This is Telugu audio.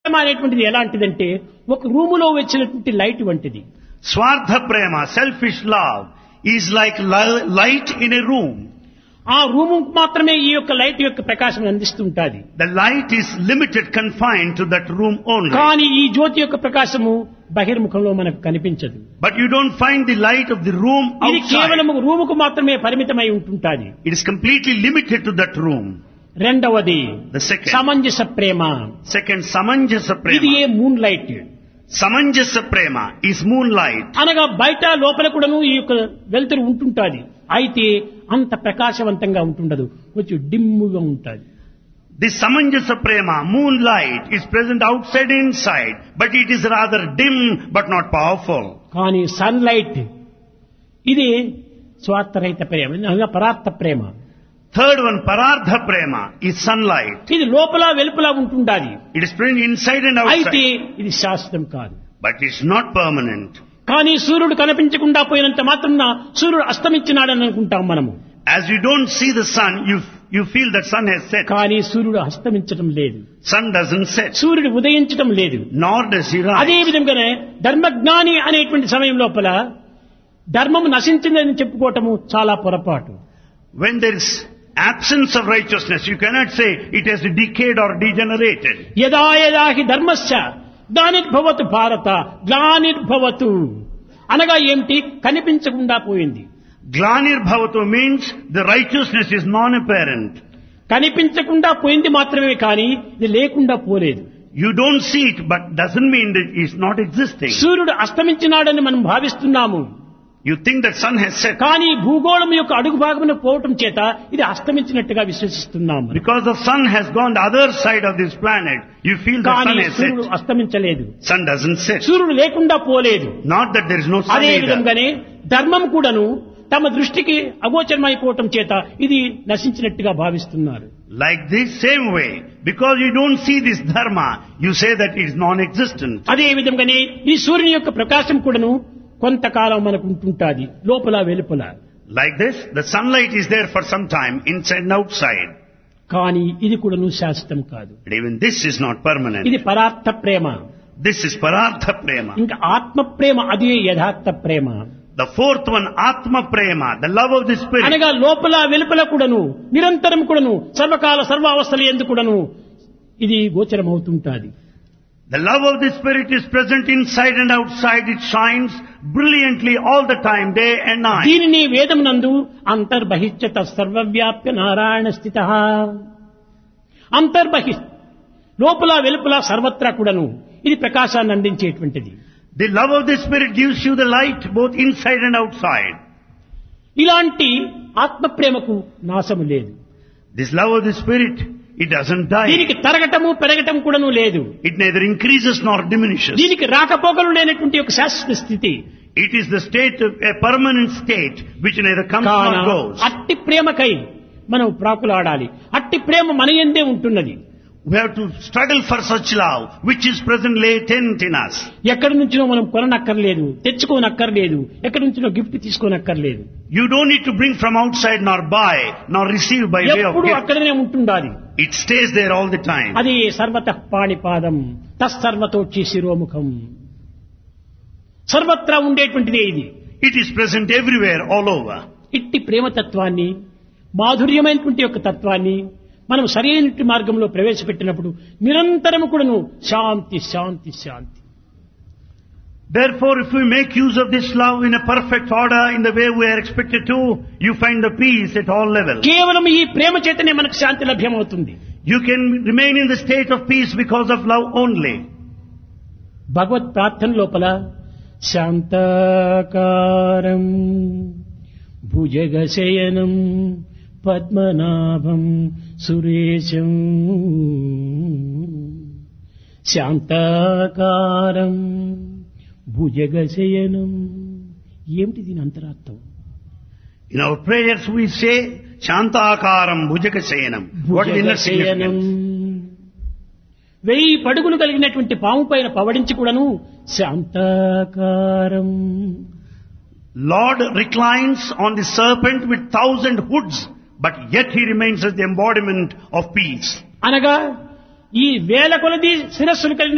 ప్రేమ అనేటువంటిది ఎలాంటిదంటే ఒక రూములో వచ్చినటువంటి లైట్ వంటిది Swardha prema, selfish love, is like li- light in a room. ఆ రూము మాత్రమే ఈ యొక్క లైట్ యొక్క ప్రకాశం అందిస్తుంటాది The light is limited, confined to that room only. కానీ ఈ జ్యోతి యొక్క ప్రకాశము బహిర్ముఖంలో మనకు కనిపించదు But you don't find the light of the room ఇది outside. కేవలం రూముకు మాత్రమే పరిమితమై ఉంటుంటాది It is completely limited to that room. రెండవది The second. సమంజస ప్రేమ Second, Samanjasa ఇది Prema. A moonlight Samanjasa Prema is moonlight. అనగా బయట లోపల కూడాను ఈ యొక్క వెలుతురు ఉంటుంటాది అయితే అంత ప్రకాశవంతంగా ఉంటుండదు కొంచెం డిమ్ముగా ఉంటుంది This Samanjasa Prema, moonlight, is present outside and inside, but it is rather dim but not powerful. కానీ సన్లైట్ ఇది స్వార్థరహిత ప్రేమ అనగా పరార్థ ప్రేమ Third one, Parardha Prema, is sunlight. ఇది లోపల వెలుపల ఉంటుండాలి It is present inside and అయితే outside, ఇది శాశ్వతం కాదు but it's not permanent. కానీ సూర్యుడు కనిపించకుండా పోయినంత మాత్రం సూర్యుడు అస్తమించినాడని అనుకుంటాం మనము As you don't see the sun, you, you feel that sun has set. కానీ సూర్యుడు అస్తమించడం లేదు Sun doesn't set, సూర్యుడు ఉదయించడం లేదు nor does he అదే rise. విధంగానే ధర్మజ్ఞాని అనేటువంటి సమయం లోపల ధర్మం నశించిందని చెప్పుకోవటము చాలా పొరపాటు When there is absence of righteousness, you cannot say it has decayed or degenerated. యదా యదా హి ధర్మస్య గ్లానిర్భవతు భారత గ్లానిర్భవతు అనగా ఏమిటి కనిపించకుండా పోయింది Glanir Bhavatu means the righteousness is non-apparent. కనిపించకుండా పోయింది మాత్రమే కానీ ఇది లేకుండా పోలేదు You don't see it, but doesn't mean that it's not existing. సూర్యుడు అస్తమించినాడని మనం భావిస్తున్నాము You think that sun has set. కానీ భూగోళం యొక్క అడుగు భాగమున పోవటం చేత ఇది అస్తమించినట్టుగా విశ్వసిస్తున్నాము Because the sun has gone the other side of this planet, you feel the కానీ sun has సూర్యుడు set. అస్తమించలేదు Sun doesn't set. సూర్యుడు లేకుండా పోలేదు Not that there is no sun అదే either. విధంగానే ధర్మం కూడాను తమ దృష్టికి అగోచరమైపోవటం చేత ఇది నశించినట్టుగా భావిస్తున్నారు Like this same way, because you don't see this dharma, you say that it is non-existent. అదే విధంగానే ఈ సూర్యుని యొక్క ప్రకాశం కూడాను కొంతకాలం మనకు ఉంటుంటాది లోపల వెలుపల Like this, the sunlight is there for some time, inside and outside. కానీ ఇది కూడాను శాశ్వతం కాదు But even this is not permanent. ఇది పరార్థ ప్రేమ This is parartha prema. ఇంకా ఆత్మ ప్రేమ అదే యథార్థ ప్రేమ The fourth one, atma prema, the love of the spirit. అనగా లోపల వెలుపల కూడాను నిరంతరం కూడాను సర్వకాల సర్వావస్థలు ఎందుకు కూడాను ఇది గోచరమవుతుంటాది The love of the spirit is present inside and outside. It shines brilliantly all the time, day and night. దీనిని వేదమునందు అంతర్బహిష్యత సర్వవ్యాప్య నారాయణ స్థిత అంతర్బహి లోపల వెలుపల సర్వత్రా కూడాను ఇది ప్రకాశాన్ని అందించేటువంటిది The love of the spirit gives you the light both inside and outside. ఇలాంటి ఆత్మ ప్రేమకు నాశము లేదు This love of the spirit, it doesn't die. దీనికి తరగటము పెరగటం కూడాను లేదు It neither increases nor diminishes. దీనికి రాకపోకలు లేనటువంటి ఒక శాశ్వత స్థితి It is the state of a permanent state which neither comes కాన nor goes. అట్టి ప్రేమకై మనం ప్రాకులాడాలి అట్టి ప్రేమ మన ఎందే ఉంటున్నది We have to struggle for such love which is present latent in us. ఎక్కడి నుంచినో మనం కొననక్కర్లేదు తెచ్చుకోనక్కర్లేదు ఎక్కడి నుంచినో గిఫ్ట్ తీసుకోనక్కర్లేదు You don't need to bring from outside nor buy nor receive by way of ఎప్పుడు gift. అక్కడనే ఉంటుండాలి It stays there all the time. అది సర్వత పాణిపాదం తస్సర్వతోచి శిరోముఖం సర్వత్రా ఉండేటువంటిదే ఇది It is present everywhere, all over. ఇట్టి ప్రేమతత్వాన్ని మాధుర్యమైనటువంటి యొక్క తత్వాన్ని మనం సరైన మార్గంలో ప్రవేశపెట్టినప్పుడు నిరంతరం కూడాను శాంతి శాంతి శాంతి Therefore, if we make use of this love in a perfect order, in the way we are expected to, you find the peace at all levels. కేవలం ఈ ప్రేమ చేతనే మనకు శాంతి లభ్యమవుతుంది You can remain in the state of peace because of love only. భగవత్ ప్రార్థన లోపల శాంతాకారం భుజగశయనం పద్మనాభం సురేశం శాంతాకారం భుజగశయనం ఏమిటి దీని అంతరార్థం In our prayers we say, Shantakaram Bhujakasayanam. What is the inner భుజగశయనం significance? వెయ్యి పడుగులు కలిగినటువంటి పాము పైన పవడించి కూడాను శాంతాకారం Lord reclines on the serpent with thousand hoods, but yet he remains as the embodiment of peace. అనగా ఈ వేల కొలది శిరస్సులు కలిగిన